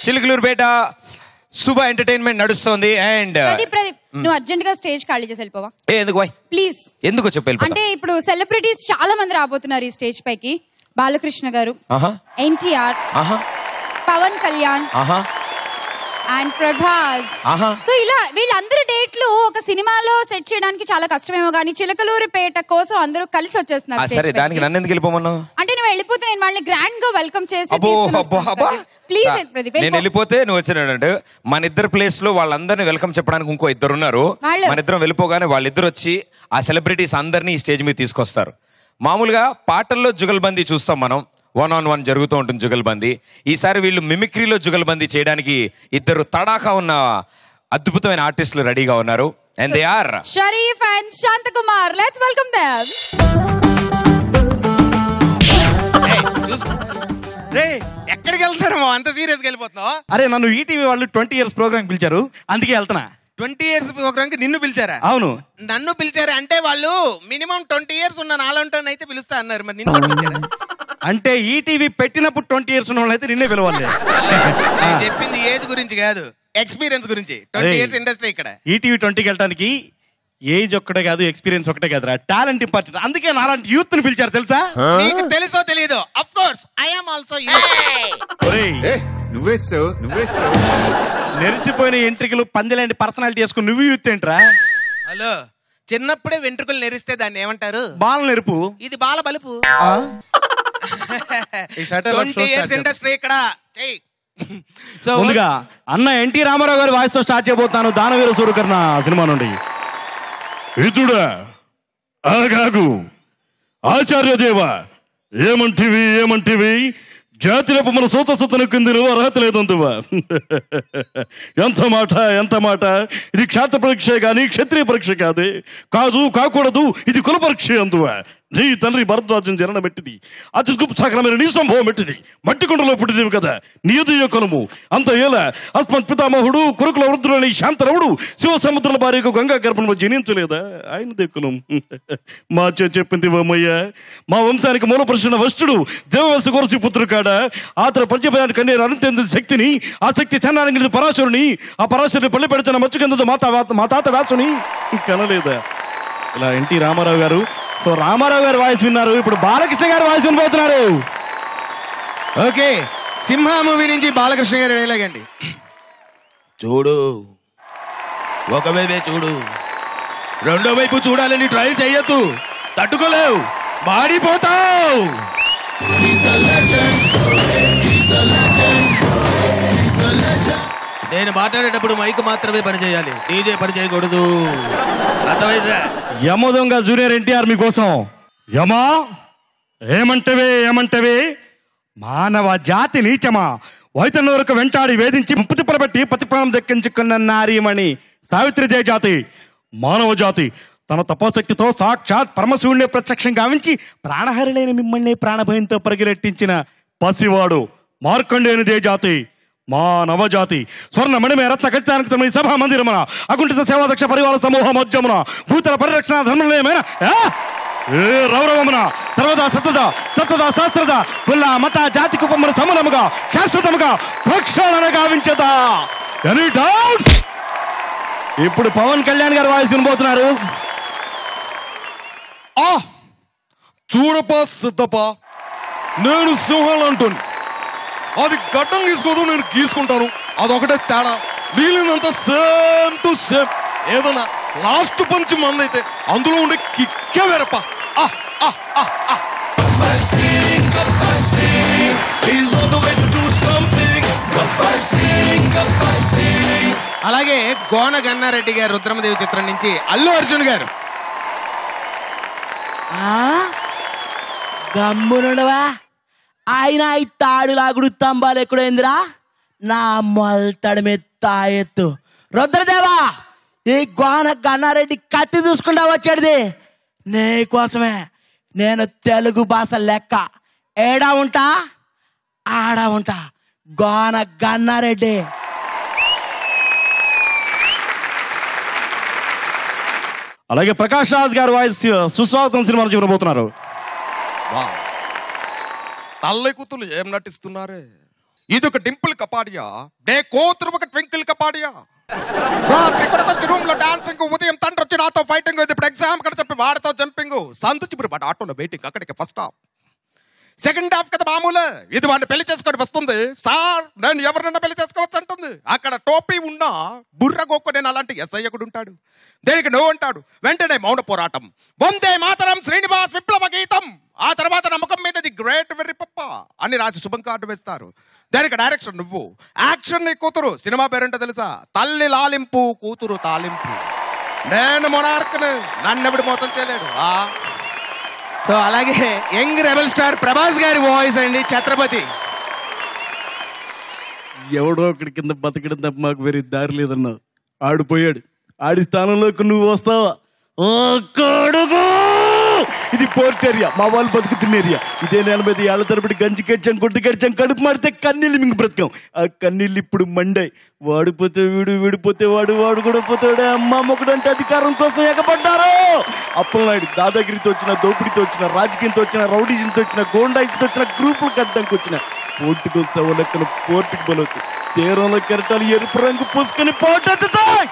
చిలుకలూరుపేట శుభ ఎంటర్టైన్మెంట్ నడుస్తోంది అండ్ ప్రదీప్ ప్రదీప్ నువ్వు అర్జెంట్ గా స్టేజ్ ఖాళీ చేసి వెళ్ళిపోవా ఏ ఎందుకు బాయ్ ప్లీజ్ ఎందుకు చెప్పి వెళ్ళిపోతా? అంటే ఇప్పుడు సెలబ్రిటీస్ చాలా మంది రాబోతున్నారు ఈ స్టేజ్ పైకి బాలకృష్ణ గారు ఆహా ఎన్టీఆర్ ఆహా పవన్ కళ్యాణ్ ఆహా అండ్ ప్రభాస్ ఆహా. సో ఇలా వీళ్ళందరి డేట్లు ఒక సినిమాలో సెట్ చేయడానికి చాలా కష్టమేమో కానీ చిలకలూరుపేట కోసం అందరూ కలిసి ఆ, వచ్చేస్తున్నారు సరే దానికి నన్ను ఎందుకు వెళ్ళిపోమన్నావు అంటే నువ్వు వెళ్ళిపోతే నేను వాళ్ళని గ్రాండ్ గా వెల్కమ్ చేసి అబ్బో అబ్బో అబ్బా ప్లీజ్ రా. ప్రదీప్ నేను వెళ్ళిపో. వెళ్ళిపోతే నువ్వు వచ్చినాడు మన ఇద్దరు ప్లేస్ లో వాళ్ళందరినీ వెల్కమ్ చెప్పడానికి ఇంకో ఇద్దరు ఉన్నారు వాళ్ళు? మన ఇద్దరం వెళ్ళిపోగానే వాళ్ళిద్దరు వచ్చి ఆ సెలబ్రిటీస్ అందరినీ ఈ స్టేజ్ మీద తీసుకొస్తారు మామూలుగా పాటల్లో జుగల్బందీ చూస్తాం మనం వన్ ఆన్ వన్ జరుగుతూ ఉంటుంది జుగల్బందీ ఈసారి వీళ్ళు మిమిక్రీలో జుగల్బందీ చేయడానికి ఇద్దరు తడాకా ఉన్న అద్భుతమైన ఆర్టిస్టులు రెడీగా ఉన్నారు and they are Sharif and Shantakumar let's welcome them రే ఎక్కడికి వెళ్తారు అంత సీరియస్గా వెళ్ళిపోతున్నావు అరే నన్ను ఈటీవీ వాళ్ళు ట్వంటీ ఇయర్స్ ప్రోగ్రామ్ పిలిచారు అందుకే వెళ్తున్నా ట్వంటీ ఇయర్స్ ప్రోగ్రామ్కి నిన్ను పిలిచారా అవును నన్ను పిలిచారా అంటే వాళ్ళు మినిమం ట్వంటీ ఇయర్స్ ఉన్న నాలంటోన్ అయితే పిలుస్తా అన్నారు మరి నిన్ను కూడా పిలిచారా అంటే ఈటీవీ పెట్టినప్పుడు ట్వంటీ ఇయర్స్ ఉన్న వాళ్ళైతే నిన్నే పిలవాలి నేను చెప్పింది ఏజ్ గురించి కాదు ఎక్స్పీరియన్స్ గురించి ట్వంటీ అరే. ఇయర్స్ ఇండస్ట్రీ ఇక్కడ ఈటీవీ ట్వంటీకి వెళ్ళడానికి ఏజ్ ఒక్కటే కాదు ఎక్స్పీరియన్స్ ఒకటే కాదురా టాలెంట్ ఇంపార్టెంట్ అందుకే నాలాంటి యూత్ ని పిలిచారు తెలుసా నీకు తెలుసో తెలియదు of course I am also ఒరేయ్, నువ్వేసావు నువ్వేసావు నెరిసిపోయిన ఎంట్రికలు పందిలాంటి పర్సనాలిటీ వేసుకుని నువ్వు యూత్ ఏంట్రా హలో చిన్నప్పుడే వెంట్రుకలు నెరిస్తే దాన్ని ఏమంటారు బాల నెరుపు ఇది బాల బలుపు ఆ? ఈ satellite twenty show years start industry ఇక్కడ చెయ్యి సో ముందుగా అన్న ఎన్టీ రామారావు గారి వాయిస్ తో స్టార్ట్ చేయబోతున్నాను దానవీర సూరుకర్ణ సినిమా నుండి ఇతుడా ఆగాగు ఆచార్యదేవ ఏమంటివి ఏమంటివి జాతిరపు మన సూత సుతను కింది నువ్వు అర్హత లేదందువా ఎంత మాట ఎంత మాట ఇది క్షాత్ర పరీక్ష కానీ క్షత్రియ పరీక్ష కాదే కాదు కాకూడదు ఇది కుల పరీక్ష అందువా నీ తండ్రి భరద్వాజం జననం పెట్టింది అతి గుప్సాకరమైన నీ సంభవం పెట్టింది మట్టి కుండలో పుట్టినవి కదా నీదయ కులము అంత ఏల అస్మత్ పితామహుడు కురుకుల వృద్ధుడని శాంతరవుడు శివ సముద్రాల భార్యకు గంగా గర్భంలో జనించలేదా ఆయనదే కులం మా చే చెప్పింది ఓమయ్య మా వంశానికి మూల పురుషున వస్తుడు దేవవశ కోరసి పుత్రుడు కాడ ఆతర పంచభయానికి కన్నీరు అనంత శక్తిని ఆ శక్తి చందానికి పరాశరుని ఆ పరాశరుని పల్లె పెడుతున్న మచ్చుకందుతో మా తా- మా తాత వ్యాసుని కనలేదా ఇలా ఎన్టీ రామారావు గారు సో రామారావు గారి వాయిస్ విన్నారు ఇప్పుడు బాలకృష్ణ గారి వాయిస్ వినబోతున్నారు ఓకే సింహ మూవీ నుంచి బాలకృష్ణ గారి డైలాగ్ అండి చూడు ఒక వైపే చూడు రెండో వైపు చూడాలని ట్రై చెయ్యొద్దు తట్టుకోలేవు మాడిపోతావు నేను మాట్లాడేటప్పుడు మైక్ మాత్రమే పని చేయాలి డీజే పని చేయకూడదు అర్థమైందా యమదొంగ జూనియర్ ఎన్టీఆర్ మీకోసం యమా ఏమంటవే ఏమంటవే మానవ జాతి నీచమా వైతన్నూరుకు వెంటాడి వేధించి ముప్పు తిప్పలబెట్టి పతిప్రాణం దక్కించుకున్న నారీమణి సావిత్రిదే జాతి మానవ జాతి తన తపోశక్తితో సాక్షాత్ పరమశివుణ్ణి ప్రత్యక్షం గావించి ప్రాణహరిలైన మిమ్మల్ని ప్రాణభయంతో పరిగెట్టించిన పసివాడు మార్కండేనిదే జాతి మా నవజాతి స్వర్ణ మణిమే రత్న ఖచ్చితానికి తమ ఈ సభా మందిరమున అకుంఠిత సేవాదక్ష పరివార సమూహ మధ్యమున భూతల పరిరక్షణ ధర్మలయమైన ఏ రౌరవమున సర్వదా సత్తద సత్తద శాస్త్రద కుల మత జాతి కుపమున సమూలముగా శాశ్వతముగా ప్రక్షాళన గావించదా ఎనీ డౌట్స్ ఇప్పుడు పవన్ కళ్యాణ్ గారు వాయిస్ వినబోతున్నారు ఆ చూడపా సిద్ధపా నేను సింహాలు అంటుంది అది గడ్డం గీసుకోదు నేను గీసుకుంటాను అదొకటే తేడా మిగిలినంత సేమ్ టు సేమ్ ఏదన్నా లాస్ట్ పంచి మందైతే అందులో ఉండే కిక్కే వేరప్ప ఆ, ఆ, ఆ, ఆ. అలాగే గోన గన్నారెడ్డి గారు రుద్రమదేవి చిత్రం నుంచి అల్లు అర్జున్ గారు గమ్మునుండవా ఆయన ఈ తాడు లాగుడు తంబాలు ఎక్కడైందిరా నా మొలతడి మీద తాయెత్తు రుద్రదేవా ఈ గోన గన్నారెడ్డి కత్తి చూసుకుంటా వచ్చాడుది నీ కోసమే నేను తెలుగు భాష లెక్క ఏడా ఉంటా ఆడా ఉంటా గోన గన్నారెడ్డి అలాగే ప్రకాష్ రాజ్ గారు వాయిస్ సుస్వాగతం సినిమా నుంచి వినబోతున్నారు వా. తల్లై కూతులు ఏం నటిస్తున్నారే ఇదొక డింపుల్ కపాడియా డే కోతురు ఒక ట్వింకిల్ కపాడియా రాత్రి కూడా వచ్చి రూమ్ లో డాన్సింగ్ ఉదయం తండ్రి వచ్చి నాతో ఫైటింగ్ ఇప్పుడు ఎగ్జామ్ కదా చెప్పి వాడితో జంపింగ్ సంతు ఇప్పుడు వాడు ఆటోలో వెయిటింగ్ అక్కడికి ఫస్ట్ హాఫ్ సెకండ్ హాఫ్ కదా మామూలు ఇది వాడిని పెళ్లి చేసుకొని వస్తుంది సార్ నేను ఎవరినైనా పెళ్లి చేసుకోవచ్చు అంటుంది అక్కడ టోపీ ఉన్నా బుర్ర గోక్కు నేను అలాంటి ఎస్ఐ ఒకడు ఉంటాడు దేనికి నో అంటాడు వెంటనే మౌన పోరాటం వందే మాతరం శ్రీనివాస్ విప్లవ గీతం ఆ తర్వాత నమ్మకం మీద ది గ్రేట్ వెర్రి పప్ప అని రాసి శుభం కార్డు వేస్తారు దానికి డైరెక్షన్ నువ్వు యాక్షన్ నీ కూతురు సినిమా పేరేంటో తెలుసా తల్లి లాలింపు కూతురు తాలింపు నేను మొనార్క్ను నన్నెవడు మోసం చేయలేడు ఆ సో అలాగే యంగ్ రెబల్ స్టార్ ప్రభాస్ గారి వాయిస్ అండి ఛత్రపతి ఎవడో ఒకటి కింద బతకడం తప్ప మాకు వేరే దారి లేదన్నా ఆడిపోయాడు ఆడి స్థానంలోకి నువ్వు వస్తావా ఓ కొడుకు ఇది పోర్ట్ ఏరియా మా వాళ్ళు బతుకుతున్న ఏరియా ఇదే నేల మీద ఏళ్ల తరబడి గంజి కడిచాం గుడ్డు కడిచాం కడుపు మారితే కన్నీళ్ళు మింగి బ్రతకాం ఆ కన్నీళ్ళు ఇప్పుడు మండాయి వాడిపోతే వీడు వీడిపోతే వాడు వాడు కూడా పోతాడు అమ్మ మొగుడు అంటే అధికారం కోసం ఎగబడ్డారు అప్పలనాయుడు దాదాగిరితో వచ్చిన దోపిడితో వచ్చిన రాజకీయంతో వచ్చిన రౌడీజంతో వచ్చిన గోండాయితో వచ్చిన గ్రూపులు కట్టడానికి వచ్చిన పోర్టుకు సవలెక్కన పోర్టుకు బలవుతు తీరంలో కెరటాలు ఎరుపు రంగు పూసుకొని పోటెత్తుతాయి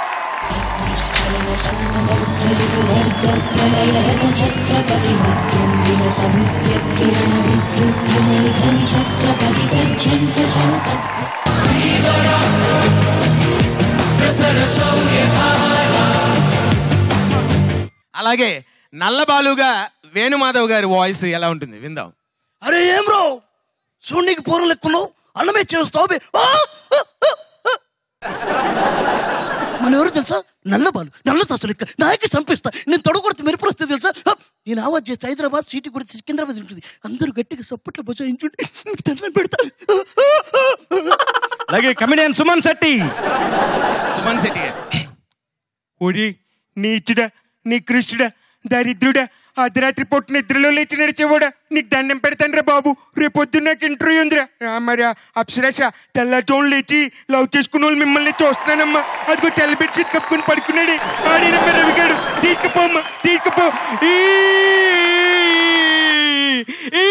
అలాగే నల్లబాలుగా వేణుమాధవ్ గారి వాయిస్ ఎలా ఉంటుంది విందాం అరే ఏం రో చూడనికి పూర్వం లెక్కున్నావు అన్నమే చేస్తావు బే. ఆ! ఆ! ఆ! ఆ! మన ఎవరు తెలుసా నల్లబాలు నల్ల తసలు లెక్క నాయకి చంపిస్తా నేను తొడగొడితే మెరుపు వస్తే తెలుసా ఆ! నేను ఆవాజ్ చేస్తే హైదరాబాద్ సీటీ కూడా సికింద్రాబాద్ ఉంటుంది అందరూ గట్టిగా సప్పట్లో బజాయించుంటే నీకు దండం పెడతా అలాగే కమిడియన్ సుమన్ శెట్టి సుమన్ శెట్టి గారు ఓరి నీచుడా నీ కృష్ణుడా దరిద్రుడా అర్ధరాత్రి పొట్టు నిద్రలో లేచి నడిచేవాడా నీకు దండం పెడతాను రా బాబు రేపు పొద్దున్న నాకు ఇంటర్వ్యూ ఉందిరా ఆ, మరి ఆ అప్సరస తెల్లటోళ్ళు లేచి లవ్ చేసుకున్న వాళ్ళు మిమ్మల్ని చూస్తున్నానమ్మా అదిగో తెల్ల బెడ్షీట్ కప్పుకొని పడుకున్నాడు ఆడినమ్మ రవిగాడు తీసుకుపోమ్మ తీసుకుపో ఈ ఈ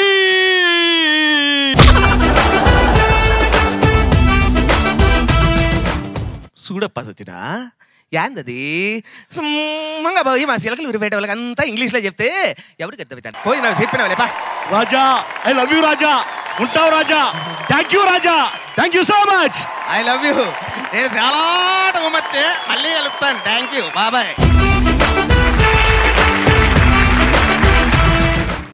చూడప్ప సచిన యాందది సుమ్మంగా పోయి మా శిలకలు ఉరిపేట వాళ్ళకి అంతా ఇంగ్లీష్లో చెప్తే ఎవరికి అర్థమవుతాడు పోయి నాకు చెప్పిన లేపా Raja I love you Raja ఉంటావు Raja thank you Raja thank you so much I love you నేను చాలా టూ మచ్ మళ్ళీ కలుపుతాను థ్యాంక్ యూ బాబాయ్